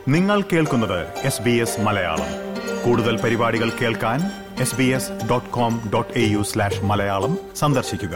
നിങ്ങൾ കേൾക്കുന്നത് S B S Malayalam കൂടുതൽ പരിപാടികൾ കേൾക്കാൻ S B S dot com dot A U slash Malayalam സന്ദർശിക്കുക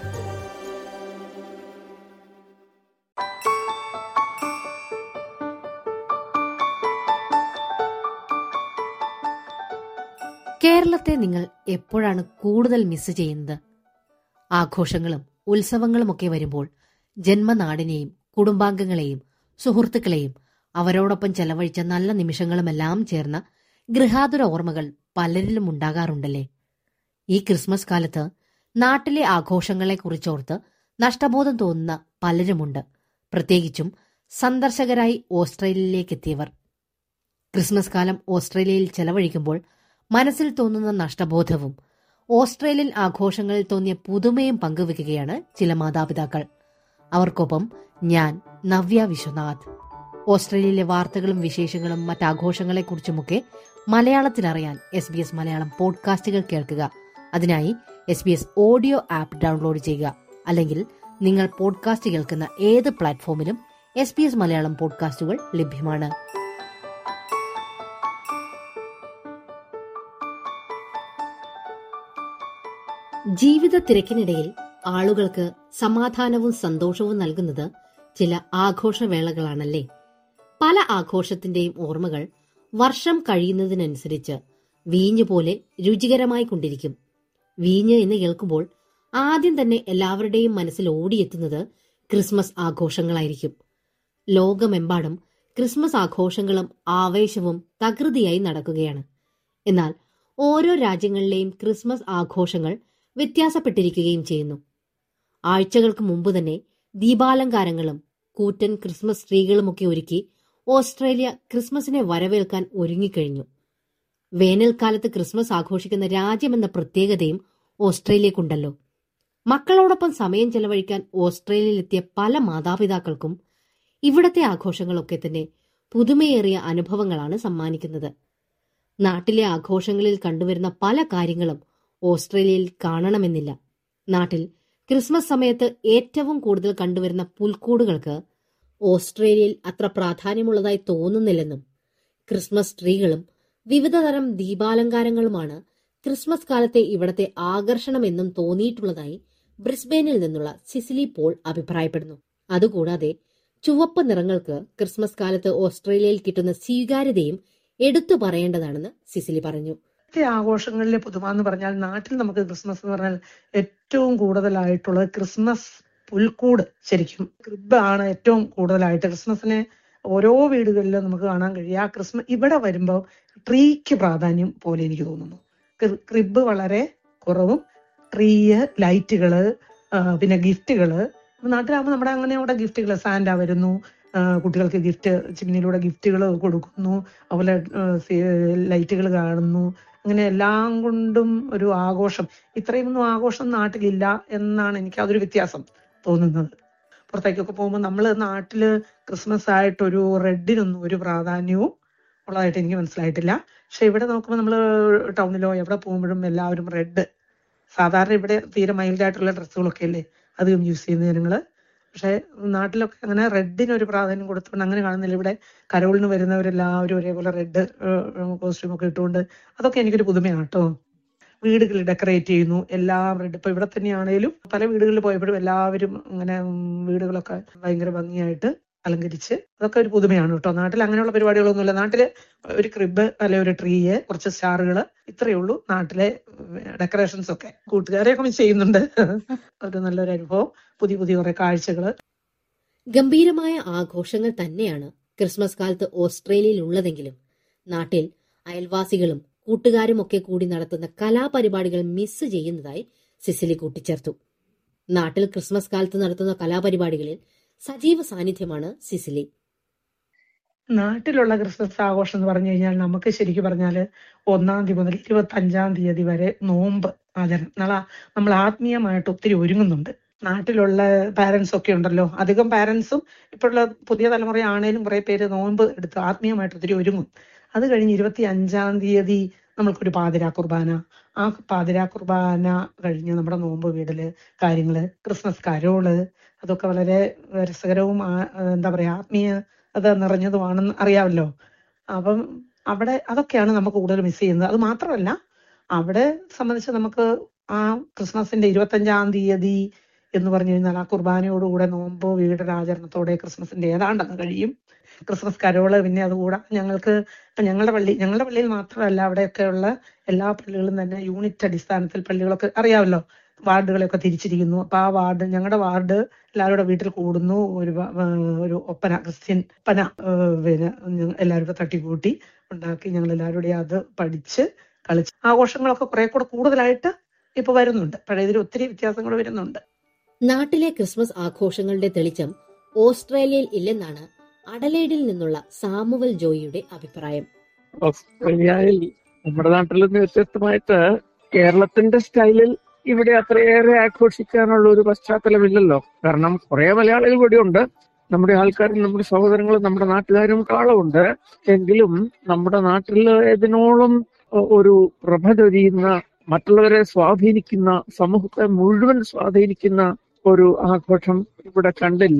കേരളത്തെ നിങ്ങൾ എപ്പോഴാണ് കൂടുതൽ മിസ് ചെയ്യുന്നത് ആഘോഷങ്ങളും ഉത്സവങ്ങളുമൊക്കെ വരുമ്പോൾ ജന്മനാടിനെയും കുടുംബാംഗങ്ങളെയും സുഹൃത്തുക്കളെയും അവരോടൊപ്പം ചെലവഴിച്ച നല്ല നിമിഷങ്ങളുമെല്ലാം ചേർന്ന ഗൃഹാതുര ഓർമ്മകൾ പലരിലും ഉണ്ടാകാറുണ്ടല്ലേ ഈ ക്രിസ്മസ് കാലത്ത് നാട്ടിലെ ആഘോഷങ്ങളെക്കുറിച്ചോർത്ത് നഷ്ടബോധം തോന്നുന്ന പലരുമുണ്ട് പ്രത്യേകിച്ചും സന്ദർശകരായി ഓസ്ട്രേലിയയിലേക്കെത്തിയവർ ക്രിസ്മസ് കാലം ഓസ്ട്രേലിയയിൽ ചെലവഴിക്കുമ്പോൾ മനസ്സിൽ തോന്നുന്ന നഷ്ടബോധവും ഓസ്ട്രേലിയൻ ആഘോഷങ്ങളിൽ തോന്നിയ പുതുമയും പങ്കുവെക്കുകയാണ് ചില മാതാപിതാക്കൾ അവർക്കൊപ്പം ഞാൻ നവ്യ വിശ്വനാഥ് ഓസ്ട്രേലിയയിലെ വാർത്തകളും വിശേഷങ്ങളും മറ്റാഘോഷങ്ങളെക്കുറിച്ചുമൊക്കെ മലയാളത്തിൽ അറിയാൻ എസ് ബി എസ് മലയാളം പോഡ്കാസ്റ്റുകൾ കേൾക്കുക അതിനായി S B S audio app download ചെയ്യുക അല്ലെങ്കിൽ നിങ്ങൾ പോഡ്കാസ്റ്റ് കേൾക്കുന്ന ഏത് പ്ലാറ്റ്ഫോമിലും എസ് ബി എസ് മലയാളം പോഡ്കാസ്റ്റുകൾ ലഭ്യമാണ് ജീവിത തിരക്കിനിടയിൽ ആളുകൾക്ക് സമാധാനവും സന്തോഷവും നൽകുന്നത് ചില ആഘോഷവേളകളാണല്ലേ പല ആഘോഷത്തിന്റെയും ഓർമ്മകൾ വർഷം കഴിയുന്നതിനനുസരിച്ച് വീഞ്ഞ് പോലെ രുചികരമായി കൊണ്ടിരിക്കും വീഞ്ഞ് എന്ന് കേൾക്കുമ്പോൾ ആദ്യം തന്നെ എല്ലാവരുടെയും മനസ്സിൽ ഓടിയെത്തുന്നത് ക്രിസ്മസ് ആഘോഷങ്ങളായിരിക്കും ലോകമെമ്പാടും ക്രിസ്മസ് ആഘോഷങ്ങളും ആവേശവും തകൃതിയായി നടക്കുകയാണ് എന്നാൽ ഓരോ രാജ്യങ്ങളിലെയും ക്രിസ്മസ് ആഘോഷങ്ങൾ വ്യത്യാസപ്പെട്ടിരിക്കുകയും ചെയ്യുന്നു ആഴ്ചകൾക്ക് മുമ്പ് തന്നെ ദീപാലങ്കാരങ്ങളും കൂറ്റൻ ക്രിസ്മസ് ട്രീകളുമൊക്കെ ഒരുക്കി ഓസ്ട്രേലിയ ക്രിസ്മസിനെ വരവേൽക്കാൻ ഒരുങ്ങിക്കഴിഞ്ഞു വേനൽക്കാലത്ത് ക്രിസ്മസ് ആഘോഷിക്കുന്ന രാജ്യമെന്ന പ്രത്യേകതയും ഓസ്ട്രേലിയക്കുണ്ടല്ലോ മക്കളോടൊപ്പം സമയം ചെലവഴിക്കാൻ ഓസ്ട്രേലിയയിലെത്തിയ പല മാതാപിതാക്കൾക്കും ഇവിടത്തെ ആഘോഷങ്ങളൊക്കെ തന്നെ പുതുമയേറിയ അനുഭവങ്ങളാണ് സമ്മാനിക്കുന്നത് നാട്ടിലെ ആഘോഷങ്ങളിൽ കണ്ടുവരുന്ന പല കാര്യങ്ങളും ഓസ്ട്രേലിയയിൽ കാണണമെന്നില്ല നാട്ടിൽ ക്രിസ്മസ് സമയത്ത് ഏറ്റവും കൂടുതൽ കണ്ടുവരുന്ന പുൽക്കൂടുകൾക്ക് ഓസ്ട്രേലിയയിൽ അത്ര പ്രാധാന്യമുള്ളതായി തോന്നുന്നില്ലെന്നും ക്രിസ്മസ് ട്രീകളും വിവിധതരം ദീപാലങ്കാരങ്ങളുമാണ് ക്രിസ്മസ് കാലത്തെ ഇവിടത്തെ ആകർഷണമെന്നും തോന്നിയിട്ടുള്ളതായി ബ്രിസ്ബെയിനിൽ നിന്നുള്ള സിസിലി പോൾ അഭിപ്രായപ്പെടുന്നു അതുകൂടാതെ ചുവപ്പ് നിറങ്ങൾക്ക് ക്രിസ്മസ് കാലത്ത് ഓസ്ട്രേലിയയിൽ കിട്ടുന്ന സ്വീകാര്യതയും എടുത്തു പറയേണ്ടതാണെന്ന് സിസിലി പറഞ്ഞു ഇവിടുത്തെ ആഘോഷങ്ങളിലെ പുതുമ എന്ന് പറഞ്ഞാൽ നാട്ടിൽ നമുക്ക് ക്രിസ്മസ് എന്ന് പറഞ്ഞാൽ ഏറ്റവും കൂടുതലായിട്ടുള്ളത് ക്രിസ്മസ് പുൽക്കൂട് ശരിക്കും ക്രിബ് ആണ് ഏറ്റവും കൂടുതലായിട്ട് ക്രിസ്മസിനെ ഓരോ വീടുകളിലും നമുക്ക് കാണാൻ കഴിയും ആ ക്രിസ്മസ് ഇവിടെ വരുമ്പോൾ ട്രീക്ക് പ്രാധാന്യം പോലെ എനിക്ക് തോന്നുന്നു ക്രിബ് വളരെ കുറവും ട്രീ ലൈറ്റുകള് പിന്നെ ഗിഫ്റ്റുകള് നാട്ടിലാകുമ്പോൾ നമ്മുടെ അങ്ങനെ അവിടെ ഗിഫ്റ്റുകൾ സാന്റ വരുന്നു കുട്ടികൾക്ക് ഗിഫ്റ്റ് ചിമ്മിനിലൂടെ ഗിഫ്റ്റുകൾ കൊടുക്കുന്നു അതുപോലെ ലൈറ്റുകൾ കാണുന്നു അങ്ങനെ എല്ലാം കൊണ്ടും ഒരു ആഘോഷം ഇത്രയൊന്നും ആഘോഷം നാട്ടിലില്ല എന്നാണ് എനിക്ക് അതൊരു വ്യത്യാസം തോന്നുന്നത് പുറത്തേക്കൊക്കെ പോകുമ്പോൾ നമ്മൾ നാട്ടില് ക്രിസ്മസ് ആയിട്ട് ഒരു റെഡിനൊന്നും ഒരു പ്രാധാന്യവും ഉള്ളതായിട്ട് എനിക്ക് മനസ്സിലായിട്ടില്ല പക്ഷെ ഇവിടെ നോക്കുമ്പോൾ നമ്മൾ ടൗണിലോ എവിടെ പോകുമ്പോഴും എല്ലാവരും റെഡ് സാധാരണ ഇവിടെ തീരെ മൈൽഡ് ആയിട്ടുള്ള ഡ്രസ്സുകളൊക്കെ അല്ലേ അധികം യൂസ് ചെയ്യുന്ന ജനങ്ങള് പക്ഷെ നാട്ടിലൊക്കെ അങ്ങനെ റെഡിന് ഒരു പ്രാധാന്യം കൊടുത്തുകൊണ്ട് അങ്ങനെ കാണുന്നില്ല ഇവിടെ കരോളിന് വരുന്നവരെല്ലാവരും ഒരേപോലെ റെഡ് കോസ്റ്റ്യൂം ഒക്കെ ഇട്ടുകൊണ്ട് അതൊക്കെ എനിക്കൊരു പുതുമയാണ് കേട്ടോ വീടുകൾ ഡെക്കറേറ്റ് ചെയ്യുന്നു എല്ലാം റെഡ് ഇപ്പൊ ഇവിടെ തന്നെയാണേലും പല വീടുകളിൽ പോയപ്പോഴും എല്ലാവരും അങ്ങനെ വീടുകളൊക്കെ ഭയങ്കര ഭംഗിയായിട്ട് അലങ്കരിച്ച് അതൊക്കെ ഒരു പുതുമയാണ് കേട്ടോ നാട്ടിൽ അങ്ങനെയുള്ള പരിപാടികളൊന്നുമില്ല നാട്ടില് ഒരു ക്രിബ് അല്ലെ ഒരു ട്രീ കുറച്ച് സ്റ്റാറുകൾ ഇത്രയേ ഉള്ളൂ നാട്ടിലെ ഡെക്കറേഷൻസ് ഒക്കെ കൂട്ടുകാരെയൊക്കെ മിസ് ചെയ്യുന്നുണ്ട് ഒരു നല്ലൊരു അനുഭവം പുതിയ പുതിയ കുറെ കാഴ്ചകൾ ഗംഭീരമായ ആഘോഷങ്ങൾ തന്നെയാണ് ക്രിസ്മസ് കാലത്ത് ഓസ്ട്രേലിയയിൽ ഉള്ളതെങ്കിലും നാട്ടിൽ അയൽവാസികളും കൂട്ടുകാരും ഒക്കെ കൂടി നടത്തുന്ന കലാപരിപാടികൾ മിസ് ചെയ്യുന്നതായി സിസിലി കൂട്ടിച്ചേർത്തു നാട്ടിൽ ക്രിസ്മസ് കാലത്ത് നടത്തുന്ന കലാപരിപാടികളിൽ സജീവ സാന്നിധ്യമാണ് സിസിലി നാട്ടിലുള്ള ക്രിസ്മസ് ആഘോഷം എന്ന് പറഞ്ഞു കഴിഞ്ഞാൽ നമുക്ക് ശരിക്കും പറഞ്ഞാൽ ഒന്നാം തീയതി മുതൽ ഇരുപത്തി അഞ്ചാം തീയതി വരെ നോമ്പ് ആചരണം നാളെ നമ്മൾ ആത്മീയമായിട്ട് ഒത്തിരി ഒരുങ്ങുന്നുണ്ട് നാട്ടിലുള്ള പാരന്റ്സ് ഒക്കെ ഉണ്ടല്ലോ അധികം പാരന്റ്സും ഇപ്പോഴുള്ള പുതിയ തലമുറയാണേലും കുറെ പേര് നോമ്പ് എടുത്ത് ആത്മീയമായിട്ട് ഒത്തിരി ഒരുങ്ങും അത് കഴിഞ്ഞ് ഇരുപത്തി അഞ്ചാം തീയതി നമ്മൾക്കൊരു പാതിരാ കുർബാന ആ പാതിരാ കുർബാന കഴിഞ്ഞ് നമ്മുടെ നോമ്പ് വീടല് കാര്യങ്ങള് ക്രിസ്മസ് കരോള് അതൊക്കെ വളരെ രസകരവും ആ- എന്താ പറയാ ആത്മീയ അത് നിറഞ്ഞതുമാണെന്ന് അറിയാമല്ലോ അപ്പം അവിടെ അതൊക്കെയാണ് നമുക്ക് കൂടുതൽ മിസ് ചെയ്യുന്നത് അത് മാത്രമല്ല അവിടെ സംബന്ധിച്ച് നമുക്ക് ആ ക്രിസ്മസിന്റെ ഇരുപത്തഞ്ചാം തീയതി എന്ന് പറഞ്ഞു കഴിഞ്ഞാൽ ആ കുർബാനയോടുകൂടെ നോമ്പ് വീടൊരു ആചരണത്തോടെ ക്രിസ്മസിന്റെ ഏതാണ്ടൊക്കെ കഴിയും ക്രിസ്മസ് കരോള് പിന്നെ അതുകൂടാതെ ഞങ്ങൾക്ക് ഞങ്ങളുടെ പള്ളി ഞങ്ങളുടെ പള്ളിയിൽ മാത്രമല്ല അവിടെയൊക്കെയുള്ള എല്ലാ പള്ളികളും തന്നെ യൂണിറ്റ് അടിസ്ഥാനത്തിൽ പള്ളികളൊക്കെ അറിയാമല്ലോ വാർഡുകളെയൊക്കെ തിരിച്ചിരിക്കുന്നു അപ്പൊ ആ വാർഡ് ഞങ്ങളുടെ വാർഡ് എല്ലാവരും കൂടെ വീട്ടിൽ കൂടുന്നു ഒരു വ- ആ, ഒരു ഒപ്പന ക്രിസ്ത്യൻ ഒപ്പന ആ, പിന്നെ ഞങ്ങ- എല്ലാവരും കൂടെ തട്ടിക്കൂട്ടി ഉണ്ടാക്കി ഞങ്ങൾ എല്ലാവരും കൂടി അത് പഠിച്ച് കളിച്ച് ആഘോഷങ്ങളൊക്കെ കുറെ കൂടെ കൂടുതലായിട്ട് ഇപ്പൊ വരുന്നുണ്ട് പഴയതിൽ ഒത്തിരി വ്യത്യാസങ്ങൾ വരുന്നുണ്ട് നാട്ടിലെ ക്രിസ്മസ് ആഘോഷങ്ങളുടെ തെളിച്ചം ഓസ്ട്രേലിയയിൽ ഇല്ലെന്നാണ് അഡലേഡിൽ നിന്നുള്ള സാമുവൽ ജോയിയുടെ അഭിപ്രായം ഓസ്ട്രേലിയയിൽ നമ്മുടെ നാട്ടിൽ നിന്ന് വ്യത്യസ്തമായിട്ട് കേരളത്തിന്റെ സ്റ്റൈലിൽ ഇവിടെ അത്രയേറെ ആഘോഷിക്കാനുള്ള ഒരു പശ്ചാത്തലമില്ലല്ലോ കാരണം കുറെ മലയാളികൾ ഇവിടെ ഉണ്ട് നമ്മുടെ ആൾക്കാരും നമ്മുടെ സഹോദരങ്ങളും നമ്മുടെ നാട്ടുകാരും കാളമുണ്ട് എങ്കിലും നമ്മുടെ നാട്ടിൽ ഇതിനോളം ഒ- ഒരു പ്രഭ ചൊരിയുന്ന മറ്റുള്ളവരെ സ്വാധീനിക്കുന്ന സമൂഹത്തെ മുഴുവൻ സ്വാധീനിക്കുന്ന ഒരു ആഘോഷം ഇവിടെ കണ്ടില്ല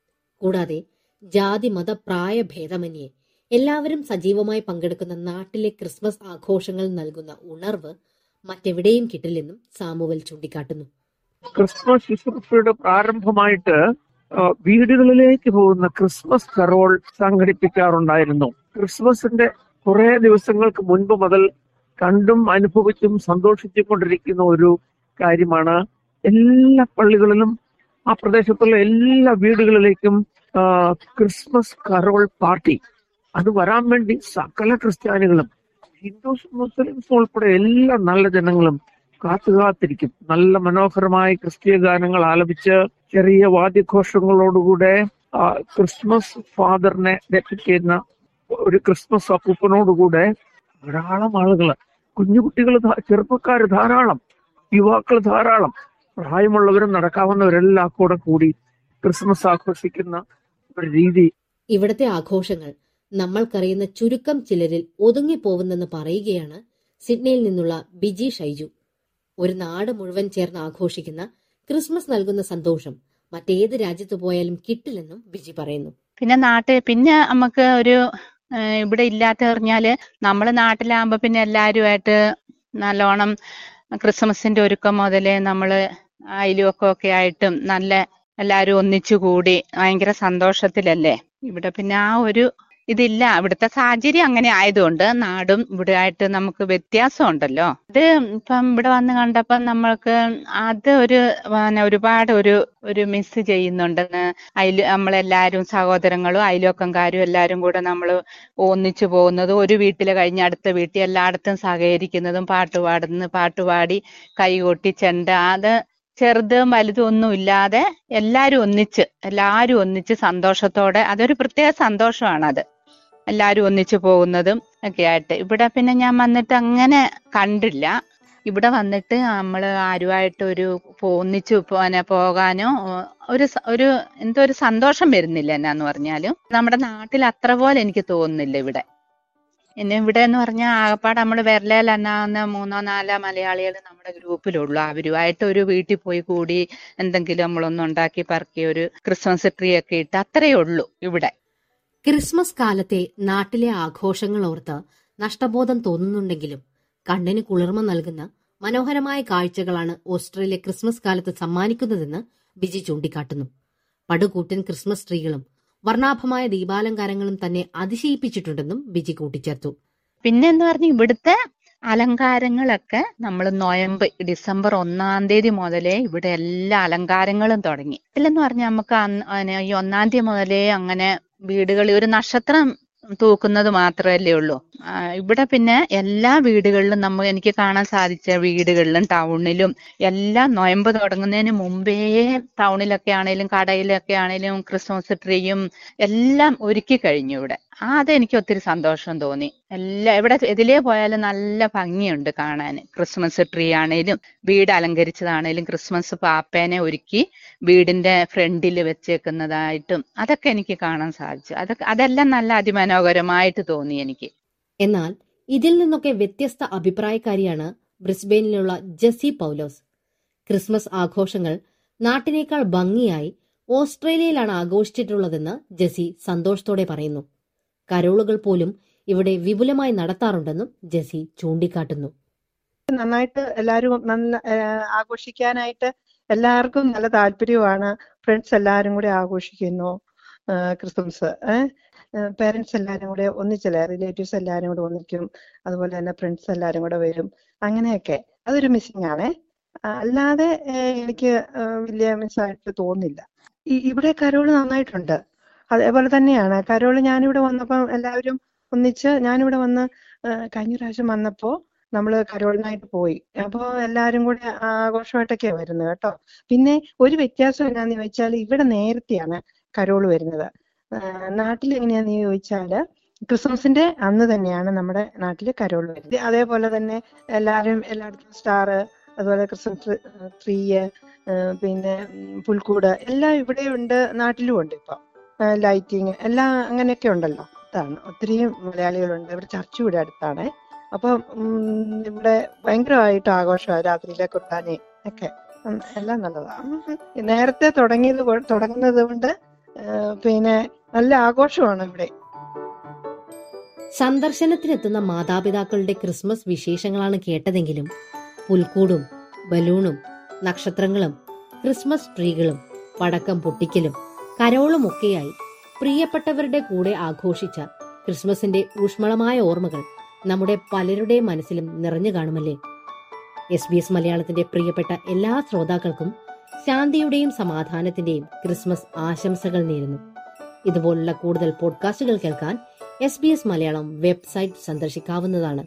കൂടാതെ ജാതി മത പ്രായ ഭേദമന്യേ എല്ലാവരും സജീവമായി പങ്കെടുക്കുന്ന നാട്ടിലെ ക്രിസ്മസ് ആഘോഷങ്ങൾ നൽകുന്ന ഉണർവ് മറ്റെവിടെയും കിട്ടില്ലെന്നും സാമുവൽ ചൂണ്ടിക്കാട്ടുന്നു ക്രിസ്മസ് ശുശ്രൂഷയുടെ പ്രാരംഭമായിട്ട് ആ, വീടുകളിലേക്ക് പോകുന്ന ക്രിസ്മസ് കരോൾ സംഘടിപ്പിക്കാറുണ്ടായിരുന്നു ക്രിസ്മസിന്റെ കുറെ ദിവസങ്ങൾക്ക് മുൻപ് മുതൽ കണ്ടും അനുഭവിച്ചും സന്തോഷിച്ചും കൊണ്ടിരിക്കുന്ന ഒരു കാര്യമാണ് എല്ലാ പള്ളികളിലും ആ പ്രദേശത്തുള്ള എല്ലാ വീടുകളിലേക്കും ആ, ക്രിസ്മസ് കരോൾ പാർട്ടി അത് വരാൻ വേണ്ടി സകല ക്രിസ്ത്യാനികളും ഹിന്ദുസ് മുസ്ലിംസ് ഉൾപ്പെടെ എല്ലാ നല്ല ജനങ്ങളും കാത്തു കാത്തിരിക്കും നല്ല മനോഹരമായ ക്രിസ്തീയ ഗാനങ്ങൾ ആലപിച്ച് ചെറിയ വാദ്യഘോഷങ്ങളോടുകൂടെ ആ, ക്രിസ്മസ് ഫാദറിനെ ദർശിക്കുന്ന ഒരു ക്രിസ്മസ് അപ്പൂപ്പനോടുകൂടെ ധാരാളം ആളുകൾ കുഞ്ഞുകുട്ടികൾ ചെറുപ്പക്കാർ ധാരാളം യുവാക്കൾ ധാരാളം പ്രായമുള്ളവരും നടക്കാവുന്നവരെല്ലാം കൂടെ കൂടി ക്രിസ്മസ് ആഘോഷിക്കുന്ന ഒരു രീതി ഇവിടത്തെ ആഘോഷങ്ങൾ നമ്മൾക്കറിയുന്ന ചുരുക്കം ചിലരിൽ ഒതുങ്ങിപ്പോവുന്നെന്ന് പറയുകയാണ് സിഡ്നിയിൽ നിന്നുള്ള ബിജി ഷൈജു ഒരു നാട് മുഴുവൻ ചേർന്ന് ആഘോഷിക്കുന്ന ക്രിസ്മസ് നൽകുന്ന സന്തോഷം മറ്റേത് രാജ്യത്ത് പോയാലും കിട്ടില്ലെന്നും ബിജി പറയുന്നു പിന്നെ നാട്ടിൽ പിന്നെ നമുക്ക് ഒരു ഏഹ് ഇവിടെ ഇല്ലാത്ത പറഞ്ഞാല് നമ്മള് നാട്ടിലാകുമ്പോ പിന്നെ എല്ലാരുമായിട്ട് നല്ലോണം ക്രിസ്മസിന്റെ ഒരുക്കം മുതലേ നമ്മള് അയൽവക്കമൊക്കെ ആയിട്ടും നല്ല എല്ലാരും ഒന്നിച്ചു കൂടി ഭയങ്കര സന്തോഷത്തിലല്ലേ ഇവിടെ പിന്നെ ആ ഒരു ഇതില്ല ഇവിടുത്തെ സാഹചര്യം അങ്ങനെ ആയതുകൊണ്ട് നാടും ഇവിടെ ആയിട്ട് നമുക്ക് വ്യത്യാസം ഉണ്ടല്ലോ ഇത് ഇപ്പം ഇവിടെ വന്ന് കണ്ടപ്പോ നമ്മൾക്ക് അത് ഒരു പിന്നെ ഒരുപാട് ഒരു ഒരു മിസ് ചെയ്യുന്നുണ്ടെന്ന് അതിൽ നമ്മളെല്ലാരും സഹോദരങ്ങളും അയൽവക്കംകാരും എല്ലാരും കൂടെ നമ്മൾ ഒന്നിച്ചു പോകുന്നതും ഒരു വീട്ടിൽ കഴിഞ്ഞ് അടുത്ത വീട്ടിൽ എല്ലായിടത്തും സഹകരിക്കുന്നതും പാട്ട് പാടുന്ന പാട്ടുപാടി കൈകൊട്ടി ചെണ്ട അത് ചെറുതും വലുതും ഒന്നും ഇല്ലാതെ എല്ലാരും ഒന്നിച്ച് എല്ലാരും ഒന്നിച്ച് സന്തോഷത്തോടെ അതൊരു പ്രത്യേക സന്തോഷമാണ് അത് എല്ലാരും ഒന്നിച്ചു പോകുന്നതും ഒക്കെ ആയിട്ട് ഇവിടെ പിന്നെ ഞാൻ വന്നിട്ട് അങ്ങനെ കണ്ടില്ല ഇവിടെ വന്നിട്ട് നമ്മൾ ആരുമായിട്ട് ഒരു പോ- ഒന്നിച്ചു പോനെ പോകാനോ ഏഹ് ഒരു സ- ഒരു എന്തോ ഒരു സന്തോഷം വരുന്നില്ല എന്നാന്ന് പറഞ്ഞാലും നമ്മുടെ നാട്ടിൽ അത്ര പോലെ എനിക്ക് തോന്നുന്നില്ല ഇവിടെ പിന്നെ ഇവിടെ എന്ന് പറഞ്ഞാൽ ആകപ്പാട് നമ്മൾ വിരലേൽ എണ്ണാവുന്ന മൂന്നോ നാലോ മലയാളികൾ നമ്മുടെ ഗ്രൂപ്പിലുള്ളൂ അവരുമായിട്ട് ഒരു വീട്ടിൽ പോയി കൂടി എന്തെങ്കിലും നമ്മളൊന്ന് ഉണ്ടാക്കി പറക്കി ഒരു ക്രിസ്മസ് ട്രീ ഒക്കെ ഇട്ട് അത്രയേ ഉള്ളൂ ഇവിടെ ക്രിസ്മസ് കാലത്തെ നാട്ടിലെ ആഘോഷങ്ങൾ ഓർത്ത് നഷ്ടബോധം തോന്നുന്നുണ്ടെങ്കിലും കണ്ണിന് കുളിർമ നൽകുന്ന മനോഹരമായ കാഴ്ചകളാണ് ഓസ്ട്രേലിയ ക്രിസ്മസ് കാലത്ത് സമ്മാനിക്കുന്നതെന്ന് ബിജി ചൂണ്ടിക്കാട്ടുന്നു പടുകൂറ്റൻ ക്രിസ്മസ് ട്രീകളും വർണ്ണാഭമായ ദീപാലങ്കാരങ്ങളും തന്നെ അതിശയിപ്പിച്ചിട്ടുണ്ടെന്നും ബിജി കൂട്ടിച്ചേർത്തു പിന്നെ എന്ന് പറഞ്ഞാൽ ഇവിടുത്തെ അലങ്കാരങ്ങളൊക്കെ നമ്മൾ നോയമ്പ് ഡിസംബർ ഒന്നാം തീയതി മുതലേ ഇവിടെ എല്ലാ അലങ്കാരങ്ങളും തുടങ്ങി ഇല്ലെന്ന് പറഞ്ഞാൽ നമുക്ക് അന്ന് അതിന് ഈ ഒന്നാം തീയതി മുതലേ അങ്ങനെ വീടുകളിൽ ഒരു നക്ഷത്രം തൂക്കുന്നത് മാത്രമല്ലേ ഉള്ളൂ ആ, ഇവിടെ പിന്നെ എല്ലാ വീടുകളിലും നമ്മൾ എനിക്ക് കാണാൻ സാധിച്ച വീടുകളിലും ടൗണിലും എല്ലാം നൊയമ്പ് തുടങ്ങുന്നതിന് മുമ്പേ ടൗണിലൊക്കെ ആണേലും കടയിലൊക്കെ ആണേലും ക്രിസ്മസ് ട്രീയും എല്ലാം ഒരുക്കി കഴിഞ്ഞു ഇവിടെ ആ അതെനിക്ക് ഒത്തിരി സന്തോഷം തോന്നി എല്ലാ എവിടെ എതിലേ പോയാലും നല്ല ഭംഗിയുണ്ട് കാണാൻ ക്രിസ്മസ് ട്രീ ആണേലും വീട് അലങ്കരിച്ചതാണേലും ക്രിസ്മസ് പാപ്പേനെ ഒരുക്കി വീടിന്റെ ഫ്രണ്ടിൽ വെച്ചേക്കുന്നതായിട്ടും അതൊക്കെ എനിക്ക് കാണാൻ സാധിച്ചു അതൊക്കെ അതെല്ലാം നല്ല അതിമനോഹരമായിട്ട് തോന്നി എനിക്ക് എന്നാൽ ഇതിൽ നിന്നൊക്കെ വ്യത്യസ്ത അഭിപ്രായക്കാരിയാണ് ബ്രിസ്ബെയിനിലുള്ള ജെസ്സി പൗലോസ് ക്രിസ്മസ് ആഘോഷങ്ങൾ നാട്ടിനേക്കാൾ ഭംഗിയായി ഓസ്ട്രേലിയയിലാണ് ആഘോഷിച്ചിട്ടുള്ളതെന്ന് ജെസി സന്തോഷത്തോടെ പറയുന്നു കരോളുകൾ പോലും ഇവിടെ വിപുലമായി നടത്താറുണ്ടെന്നും ജെസി ചൂണ്ടിക്കാട്ടുന്നു നന്നായിട്ട് എല്ലാവരും നല്ല ഏഹ് ആഘോഷിക്കാനായിട്ട് എല്ലാവർക്കും നല്ല താല്പര്യമാണ് ഫ്രണ്ട്സ് എല്ലാവരും കൂടെ ആഘോഷിക്കുന്നു ഏഹ് ക്രിസ്മസ് പേരൻസ് എല്ലാവരും കൂടെ ഒന്നിച്ചല്ലേ റിലേറ്റീവ്സ് എല്ലാവരും കൂടെ ഒന്നിക്കും അതുപോലെ തന്നെ ഫ്രണ്ട്സ് എല്ലാവരും കൂടെ വരും അങ്ങനെയൊക്കെ അതൊരു മിസ്സിംഗ് ആണേ ആ, അല്ലാതെ ഏഹ് എനിക്ക് ഏഹ് വലിയ മിസ്സായിട്ട് തോന്നില്ല ഈ- ഇവിടെ കരോള് നന്നായിട്ടുണ്ട് അതേപോലെ തന്നെയാണ് കരോള് ഞാനിവിടെ വന്നപ്പം എല്ലാവരും ഒന്നിച്ച് ഞാനിവിടെ വന്ന് ഏഹ് കഴിഞ്ഞ പ്രാവശ്യം വന്നപ്പോ നമ്മള് കരോളിനായിട്ട് പോയി അപ്പൊ എല്ലാരും കൂടെ ആഘോഷമായിട്ടൊക്കെയാ വരുന്നത് കേട്ടോ പിന്നെ ഒരു വ്യത്യാസം എന്നാന്ന് ചോദിച്ചാൽ ഇവിടെ നേരത്തെയാണ് കരോള് വരുന്നത് ആഹ് നാട്ടിൽ എങ്ങനെയാന്ന് ചോദിച്ചാല് ക്രിസ്മസിന്റെ അന്ന് തന്നെയാണ് നമ്മുടെ നാട്ടില് കരോൾ വരുന്നത് അതേപോലെ തന്നെ എല്ലാവരും എല്ലായിടത്തും സ്റ്റാർ അതുപോലെ ക്രിസ്മസ് ട്രീ പിന്നെ ഉം, പുൽക്കൂട് എല്ലാം ഇവിടെ ഉണ്ട് നാട്ടിലും ഉണ്ട് ഇപ്പൊ ലൈറ്റിങ് എല്ലാം അങ്ങനെയൊക്കെ ഉണ്ടല്ലോ അതാണ് ഒത്തിരി മലയാളികളുണ്ട് ഇവിടെ ചർച്ച് ഇവിടെ അടുത്താണ് അപ്പൊ ഉം, ഇവിടെ ഭയങ്കരമായിട്ട് ആഘോഷമാണ് രാത്രിയിലെ കുർബാനയും ഒക്കെ ഉം, എല്ലാം നല്ലതാണ് നേരത്തെ തുടങ്ങിയത് കൊ- തുടങ്ങുന്നത് കൊണ്ട് ആ, പിന്നെ നല്ല ആഘോഷമാണ് ഇവിടെ സന്ദർശനത്തിനെത്തുന്ന മാതാപിതാക്കളുടെ ക്രിസ്മസ് വിശേഷങ്ങളാണ് കേട്ടതെങ്കിലും പുൽക്കൂടും ബലൂണും നക്ഷത്രങ്ങളും ക്രിസ്മസ് ട്രീകളും പടക്കം പൊട്ടിക്കലും കരോളുമൊക്കെയായി പ്രിയപ്പെട്ടവരുടെ കൂടെ ആഘോഷിച്ച ക്രിസ്മസിന്റെ ഊഷ്മളമായ ഓർമ്മകൾ നമ്മുടെ പലരുടെയും മനസ്സിലും നിറഞ്ഞു കാണുമല്ലേ എസ് ബി എസ് മലയാളത്തിന്റെ പ്രിയപ്പെട്ട എല്ലാ ശ്രോതാക്കൾക്കും ശാന്തിയുടെയും സമാധാനത്തിന്റെയും ക്രിസ്മസ് ആശംസകൾ നേരുന്നു ഇതുപോലുള്ള കൂടുതൽ പോഡ്കാസ്റ്റുകൾ കേൾക്കാൻ S B S Malayalam website സന്ദർശിക്കാവുന്നതാണ്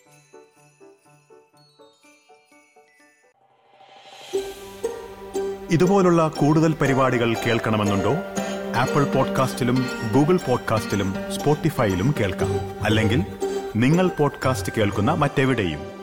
ഇതുപോലുള്ള കൂടുതൽ പരിപാടികൾ കേൾക്കണമെന്നുണ്ടോ ആപ്പിൾ പോഡ്കാസ്റ്റിലും ഗൂഗിൾ പോഡ്കാസ്റ്റിലും സ്പോട്ടിഫൈയിലും കേൾക്കാം അല്ലെങ്കിൽ നിങ്ങൾ പോഡ്കാസ്റ്റ് കേൾക്കുന്ന മറ്റെവിടെയും